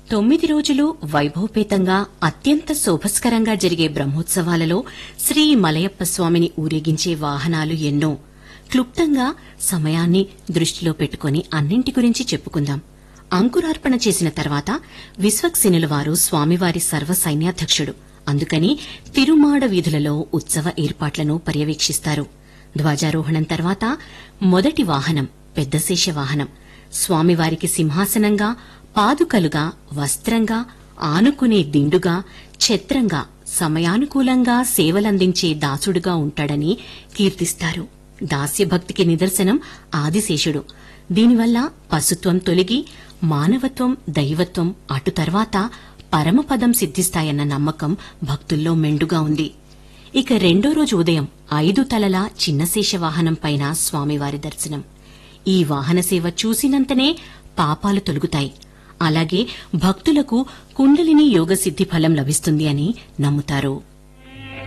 తొమ్మిది రోజులు వైభవపేతంగా అత్యంత శోభస్కరంగా జరిగే బ్రహ్మోత్సవాలలో శ్రీ మలయప్ప స్వామిని ఊరేగించే వాహనాలు ఎన్నో క్లుప్తంగా సమయాన్ని దృష్టిలో పెట్టుకుని అన్నింటి గురించి చెప్పుకుందాం అంకురార్పణ చేసిన తర్వాత విశ్వక్సేనుల వారు స్వామివారి సర్వ సైన్యాధ్యక్షుడు అందుకని తిరుమాడ వీధులలో ఉత్సవ ఏర్పాట్లను పర్యవేక్షిస్తారు ధ్వజారోహణం తర్వాత మొదటి వాహనం పెద్దశేష వాహనం స్వామివారికి సింహాసనంగా పాదుకలుగా వస్త్రంగా ఆనుకునే దిండుగా ఛత్రంగా సమయానుకూలంగా సేవలందించే దాసుడుగా ఉంటాడని కీర్తిస్తారు దాస్యభక్తికి నిదర్శనం ఆదిశేషుడు దీనివల్ల పశుత్వం తొలగి మానవత్వం దైవత్వం అటు తర్వాత పరమపదం సిద్ధిస్తాయన్న నమ్మకం భక్తుల్లో మెండుగా ఉంది ఇక రెండో రోజు ఉదయం ఐదు తలల చిన్నశేష వాహనం పైన స్వామివారి దర్శనం ఈ వాహన సేవ చూసినంతనే పాపాలు తొలుగుతాయి అలాగే భక్తులకు కుండలిని యోగ సిద్ధి ఫలం లభిస్తుంది అని నమ్ముతారు